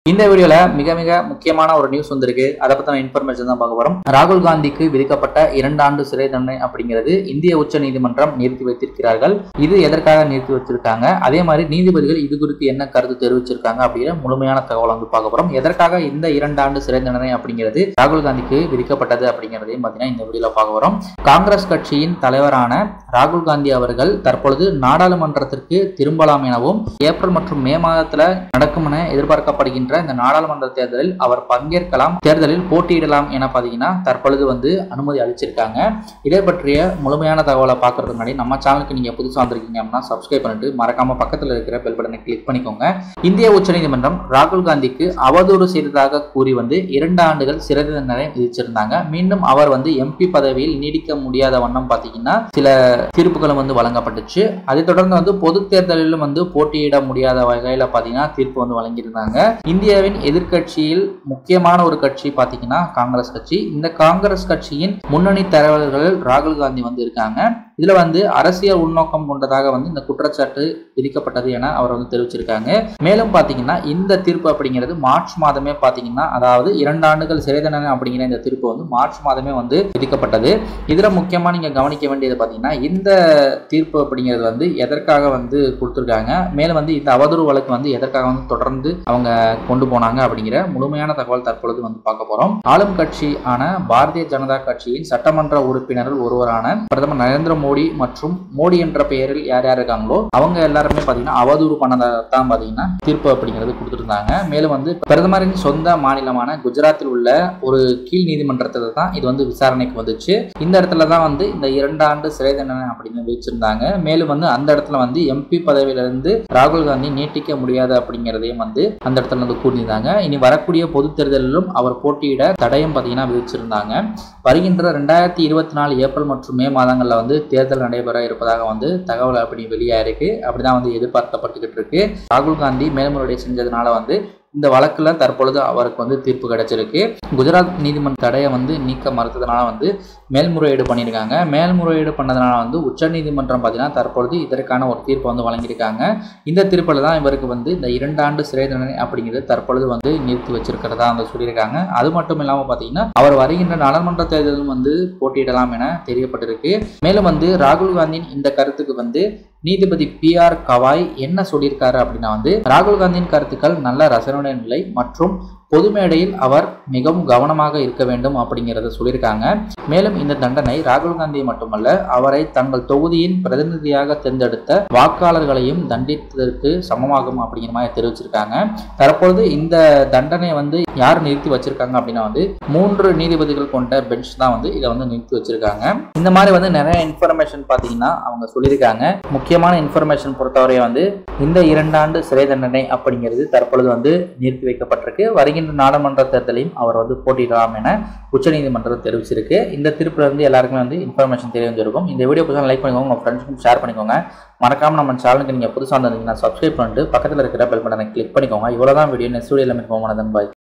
இந்த வீடியோல மிக மிக முக்கியமான ஒரு நியூஸ் வந்திருக்கு அதை பத்தின இன்ஃபர்மேஷன் தான் பார்க்க போறோம் ராகுல் காந்திக்கு விதிக்கப்பட்ட இரண்டு ஆண்டு சிறை தண்டனை அப்படிங்கிறது இந்திய உச்ச நீதிமன்றம் நிறுத்தி வைத்திருக்கிறார்கள் இது எதற்காக நிறுத்தி வச்சிருக்காங்க அதே மாதிரி நீதிபதிகள் இது குறித்து என்ன கருத்து தெரிவிச்சிருக்காங்க அப்படிங்கிற முழுமையான தகவல் வந்து பார்க்க போறோம் எதற்காக இந்த இரண்டு ஆண்டு சிறை தண்டனை அப்படிங்கிறது ராகுல் காந்திக்கு விதிக்கப்பட்டது அப்படிங்கிறதையும் பார்த்தீங்கன்னா இந்த வீடியோல பார்க்க போறோம் காங்கிரஸ் கட்சியின் தலைவரான ராகுல் காந்தி அவர்கள் தற்பொழுது நாடாளுமன்றத்திற்கு திரும்பலாம் எனவும் ஏப்ரல் மற்றும் மே மாதத்துல நடக்கும் என எதிர்பார்க்கப்படுகின்ற இந்த நாடாளுமன்ற தேர்தலில் அவர் பங்கேற்கலாம் தேர்தலில் போட்டியிடலாம் என பார்த்தீங்கன்னா தற்பொழுது வந்து அனுமதி அளிச்சிருக்காங்க இதை பற்றிய முழுமையான தகவலை பார்க்கறதுக்கு முன்னாடி நம்ம சேனலுக்கு நீங்க புதுசாக வந்திருக்கீங்க அப்படின்னா சப்ஸ்கிரைப் பண்ணிட்டு மறக்காம பக்கத்தில் இருக்கிற பெல் பட்டனை கிளிக் பண்ணிக்கோங்க இந்திய உச்சநீதிமன்றம் ராகுல் காந்திக்கு அவதூறு செய்ததாக கூறி வந்து இரண்டு ஆண்டுகள் சிறை தண்டனை விதிச்சிருந்தாங்க மீண்டும் அவர் வந்து எம்பி பதவியில் நீடிக்க முடியாத வண்ணம் பார்த்தீங்கன்னா சில தீர்ப்புகளும் வந்து வழங்கப்பட்டுச்சு அதை தொடர்ந்து வந்து பொது தேர்தலிலும் வந்து போட்டியிட முடியாத வகையில் பார்த்தீங்கன்னா தீர்ப்பு வந்து வழங்கியிருந்தாங்க இந்தியாவின் எதிர்க்கட்சியில் முக்கியமான ஒரு கட்சி பார்த்தீங்கன்னா காங்கிரஸ் கட்சி இந்த காங்கிரஸ் கட்சியின் முன்னணி தலைவர்கள் ராகுல் காந்தி வந்து இருக்காங்க இதுல வந்து அரசியல் உள்நோக்கம் கொண்டதாக வந்து இந்த குற்றச்சாட்டு விதிக்கப்பட்டது என அவர் வந்து தெரிவிச்சிருக்காங்க மேலும் பாத்தீங்கன்னா இந்த தீர்ப்பு அப்படிங்கிறது மார்ச் மாதமே பாத்தீங்கன்னா அதாவது இரண்டு ஆண்டுகள் சிறை தண்டனை அப்படிங்கிற இந்த தீர்ப்பு வந்து மார்ச் மாதமே வந்து விதிக்கப்பட்டது இதுல முக்கியமா நீங்க கவனிக்க வேண்டியது பாத்தீங்கன்னா இந்த தீர்ப்பு அப்படிங்கிறது வந்து எதற்காக வந்து கொடுத்துருக்காங்க மேலும் வந்து இந்த அவதூறு வழக்கு வந்து எதற்காக வந்து தொடர்ந்து அவங்க கொண்டு போனாங்க அப்படிங்கிற முழுமையான தகவல் தற்பொழுது வந்து பார்க்க போறோம் ஆளும் கட்சி ஆன பாரதிய ஜனதா கட்சியின் சட்டமன்ற உறுப்பினர்கள் ஒருவரான பிரதமர் நரேந்திர மோடி மற்றும் மோடி என்ற பெயரில் யார் யார் இருக்காங்களோ அவங்க எல்லாருமே பாத்தீங்கன்னா அவதூறு பண்ணதான் பாத்தீங்கன்னா தீர்ப்பு அப்படிங்கிறது கொடுத்துருந்தாங்க மேலும் வந்து பிரதமரின் சொந்த மாநிலமான குஜராத்தில் உள்ள ஒரு கீழ் நீதிமன்றத்தில் தான் இது வந்து விசாரணைக்கு வந்துச்சு இந்த இடத்துல தான் வந்து இந்த இரண்டு ஆண்டு சிறை தண்டனை அப்படின்னு வச்சிருந்தாங்க மேலும் வந்து அந்த இடத்துல வந்து எம்பி பதவியிலிருந்து ராகுல் காந்தி நீட்டிக்க முடியாது அப்படிங்கிறதையும் வந்து அந்த இடத்துல வந்து கூறியிருந்தாங்க இனி வரக்கூடிய பொது தேர்தலிலும் அவர் போட்டியிட தடயம் பார்த்தீங்கன்னா விதிச்சிருந்தாங்க வருகின்ற ரெண்டாயிரத்தி இருபத்தி நாலு ஏப்ரல் மற்றும் மே மாதங்களில் வந்து தேர்தல் நடைபெற இருப்பதாக வந்து தகவல் அப்படி வெளியாயிருக்கு அப்படிதான் வந்து எதிர்பார்க்கப்பட்டுக்கிட்டு இருக்கு ராகுல் காந்தி மேல்முறையீடு செஞ்சதுனால வந்து இந்த வழக்கில் தற்பொழுது அவருக்கு வந்து தீர்ப்பு கிடைச்சிருக்கு குஜராத் நீதிமன்ற தடையை வந்து நீக்க மறுத்ததுனால வந்து மேல்முறையீடு பண்ணியிருக்காங்க மேல்முறையீடு பண்ணதுனால வந்து உச்ச நீதிமன்றம் பார்த்தீங்கன்னா தற்பொழுது இதற்கான ஒரு தீர்ப்பை வந்து வழங்கியிருக்காங்க இந்த தீர்ப்பில் தான் இவருக்கு வந்து இந்த இரண்டு ஆண்டு சிறை தண்டனை அப்படிங்கிறது தற்பொழுது வந்து நிறுத்தி வச்சிருக்கிறதா வந்து சொல்லியிருக்காங்க அது மட்டும் இல்லாமல் பார்த்தீங்கன்னா அவர் வருகின்ற நாடாளுமன்ற தேர்தலும் வந்து போட்டியிடலாம் என தெரியப்பட்டிருக்கு மேலும் வந்து ராகுல் காந்தியின் இந்த கருத்துக்கு வந்து நீதிபதி பி ஆர் கவாய் என்ன சொல்லியிருக்காரு அப்படின்னா வந்து ராகுல் காந்தியின் கருத்துக்கள் நல்ல ரசனை நிலை மற்றும் பொது மேடையில் அவர் மிகவும் கவனமாக இருக்க வேண்டும் அப்படிங்கிறத சொல்லியிருக்காங்க மேலும் இந்த தண்டனை ராகுல் காந்தி மட்டுமல்ல அவரை தங்கள் தொகுதியின் பிரதிநிதியாக தேர்ந்தெடுத்த வாக்காளர்களையும் தண்டித்ததற்கு சமமாகும் அப்படிங்கிற மாதிரி தெரிவிச்சிருக்காங்க தற்பொழுது இந்த தண்டனை வந்து யார் நிறுத்தி வச்சிருக்காங்க அப்படின்னா வந்து மூன்று நீதிபதிகள் கொண்ட பெஞ்ச் தான் வந்து இதை வந்து நிறுத்தி வச்சிருக்காங்க இந்த மாதிரி வந்து நிறைய இன்ஃபர்மேஷன் பார்த்தீங்கன்னா அவங்க சொல்லியிருக்காங்க முக்கியமான இன்ஃபர்மேஷன் பொறுத்தவரை வந்து இந்த இரண்டாண்டு சிறை தண்டனை அப்படிங்கிறது தற்பொழுது வந்து நிறுத்தி வைக்கப்பட்டிருக்கு வருகின்ற நாடாளுமன்ற தேர்தலையும் அவர் வந்து போட்டியிடலாம் என உச்சநீதிமன்றம் தெரிவிச்சிருக்கு இந்த தீர்ப்புல இருந்து எல்லாருக்குமே வந்து இன்ஃபர்மேஷன் தெரிஞ்சிருக்கும் இந்த வீடியோ புதுசாக லைக் பண்ணிக்கோங்க உங்கள் ஃப்ரெண்ட்ஸ்க்கும் ஷேர் பண்ணிக்கோங்க மறக்காம நம்ம சேனலுக்கு நீங்கள் புதுசாக வந்திருந்தீங்கன்னா சப்ஸ்கிரைப் பண்ணிட்டு பக்கத்தில் இருக்கிற பெல் பட்டனை கிளிக் பண்ணிக்கோங்க இவ்வளோ தான் வீடியோ நெக்ஸ்ட் வீடியோவில் மீட் போகணும் பாய்